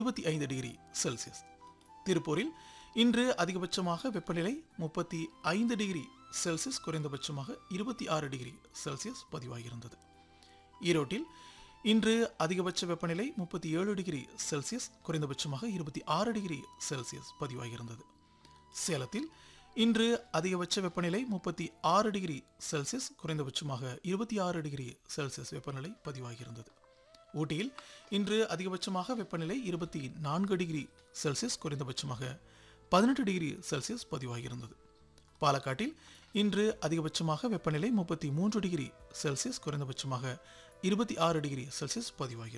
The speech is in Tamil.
இருபத்தி ஐந்து டிகிரி செல்சியஸ் திருப்பூரில் இன்று அதிகபட்சமாக வெப்பநிலை முப்பத்தி ஐந்து டிகிரி செல்சியஸ் குறைந்தபட்சமாக இருபத்தி ஆறு டிகிரி செல்சியஸ் பதிவாகியிருந்தது ஈரோட்டில் இன்று அதிகபட்ச வெப்பநிலை முப்பத்தி ஏழு டிகிரி செல்சியஸ் குறைந்தபட்சமாக இருபத்தி ஆறு டிகிரி செல்சியஸ் பதிவாகியிருந்தது சேலத்தில் இன்று அதிகபட்ச வெப்பநிலை முப்பத்தி ஆறு டிகிரி செல்சியஸ் குறைந்தபட்சமாக இருபத்தி ஆறு டிகிரி செல்சியஸ் வெப்பநிலை பதிவாகியிருந்தது ஊட்டியில் இன்று அதிகபட்சமாக வெப்பநிலை இருபத்தி நான்கு டிகிரி செல்சியஸ் குறைந்தபட்சமாக பதினெட்டு டிகிரி செல்சியஸ் பதிவாகியிருந்தது பாலக்காட்டில் இன்று அதிகபட்சமாக வெப்பநிலை முப்பத்தி மூன்று டிகிரி செல்சியஸ் குறைந்தபட்சமாக இருபத்தி ஆறு டிகிரி செல்சியஸ் பதிவாகிறது